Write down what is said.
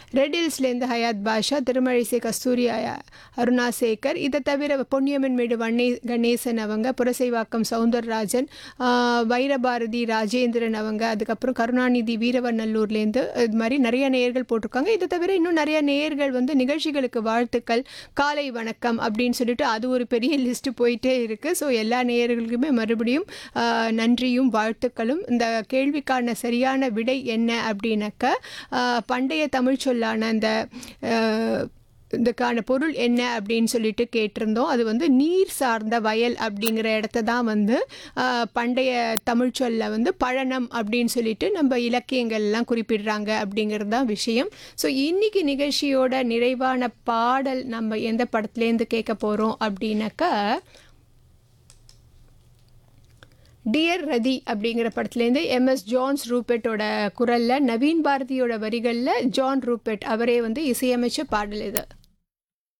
ரெடில்ஸ்லேருந்து ஹயாத் பாஷா திருமழிசை கஸ்தூரி அ- அருணா சேகர் இதை தவிர பொன்னியம்மன் மேடு வன்னே கணேசன் அவங்க புரசைவாக்கம் சவுந்தரராஜன் ஆ, வைரபாரதி ராஜேந்திரன் அவங்க அதுக்கப்புறம் கருணாநிதி வீரவநல்லூர்லேருந்து இது மாதிரி நிறைய நேயர்கள் போட்டிருக்காங்க இதை தவிர இன்னும் நிறைய நேயர்கள் வந்து நிகழ்ச்சிகளுக்கு வாழ்த்துக்கள் காலை வணக்கம் அப்படின்னு சொல்லிட்டு அது ஒரு பெரிய லிஸ்ட் போயிட்டே இருக்கு ஸோ எல்லா நேயர்களுக்குமே மறுபடியும் ஆ, நன்றியும் வாழ்த்துக்களும் இந்த கேள்விக்கான சரியான விடை என்ன அப்படின்னாக்க ஆ, பண்டைய தமிழ் சொல்லான அந்த ஆ, இதுக்கான பொருள் என்ன அப்படின்னு சொல்லிட்டு கேட்டிருந்தோம் அது வந்து நீர் சார்ந்த வயல் அப்படிங்கிற இடத்த தான் வந்து ஆஹ், பண்டைய தமிழ் சொல்ல வந்து பழனம் அப்படின்னு சொல்லிட்டு நம்ம இலக்கியங்கள்லாம் குறிப்பிடுறாங்க அப்படிங்கிறது தான் விஷயம் ஸோ இன்னைக்கு நிகழ்ச்சியோட நிறைவான பாடல் நம்ம எந்த படத்துலேருந்து கேட்க போகிறோம் அப்படின்னாக்கா டியர் ரதி அப்படிங்கிற படத்துலேருந்து எம்எஸ் ஜான்ஸ் ரூபெட்டோட குரலில் நவீன் பாரதியோட வரிகளில் ஜான் ரூபெட் அவரே வந்து இசையமைச்ச பாடல் இது